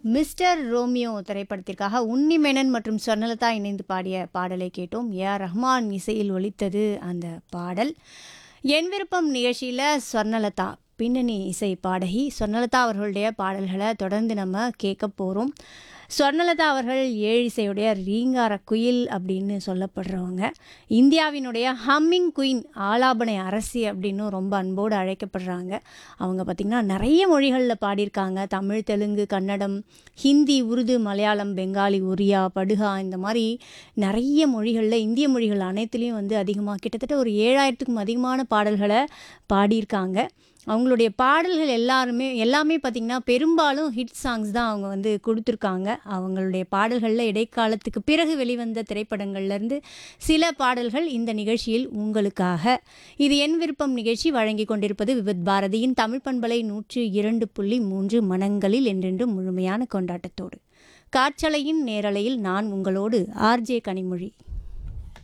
mister Romeo திரைப்படத்திற்காக உன்னி மேனன் மற்றும் ஸ்வர்ணலதா இணைந்து பாடிய பாடலை கேட்டோம் ஏ ஆர் ரஹ்மான் இசையில் ஒலித்தது அந்த பாடல் என் விருப்பம் நிகழ்ச்சியில் ஸ்வர்ணலதா பின்னணி இசை பாடகி ஸ்வர்ணலதா அவர்களுடைய பாடல்களை தொடர்ந்து நம்ம கேட்க போகிறோம் ஸ்வர்ணலதா அவர்கள் ஏழிசையுடைய ரீங்கார குயில் அப்படின்னு சொல்லப்படுறவங்க இந்தியாவினுடைய ஹம்மிங் குயின் ஆலாபனை அரசி அப்படின்னு ரொம்ப அன்போடு அழைக்கப்படுறாங்க அவங்க பார்த்திங்கன்னா நிறைய மொழிகளில் பாடியிருக்காங்க தமிழ் தெலுங்கு கன்னடம் ஹிந்தி உருது மலையாளம் பெங்காலி ஒரியா படுகா இந்த மாதிரி நிறைய மொழிகளில் இந்திய மொழிகள் அனைத்துலேயும் வந்து அதிகமாக கிட்டத்தட்ட ஒரு ஏழாயிரத்துக்கும் அதிகமான பாடல்களை பாடியிருக்காங்க அவங்களுடைய பாடல்கள் எல்லாருமே எல்லாமே பார்த்திங்கன்னா பெரும்பாலும் ஹிட் சாங்ஸ் தான் அவங்க வந்து கொடுத்துருக்காங்க அவங்களுடைய பாடல்களில் இடைக்காலத்துக்கு பிறகு வெளிவந்த திரைப்படங்கள்லேருந்து சில பாடல்கள் இந்த நிகழ்ச்சியில் உங்களுக்காக இது என் விருப்பம் நிகழ்ச்சி வழங்கி கொண்டிருப்பது விவித் பாரதியின் தமிழ் பண்பலை நூற்று இரண்டு புள்ளி மூன்று மனங்களில் என்றென்றும் முழுமையான கொண்டாட்டத்தோடு காற்றலையின் நேரலையில் நான் உங்களோடு ஆர்ஜே கனிமொழி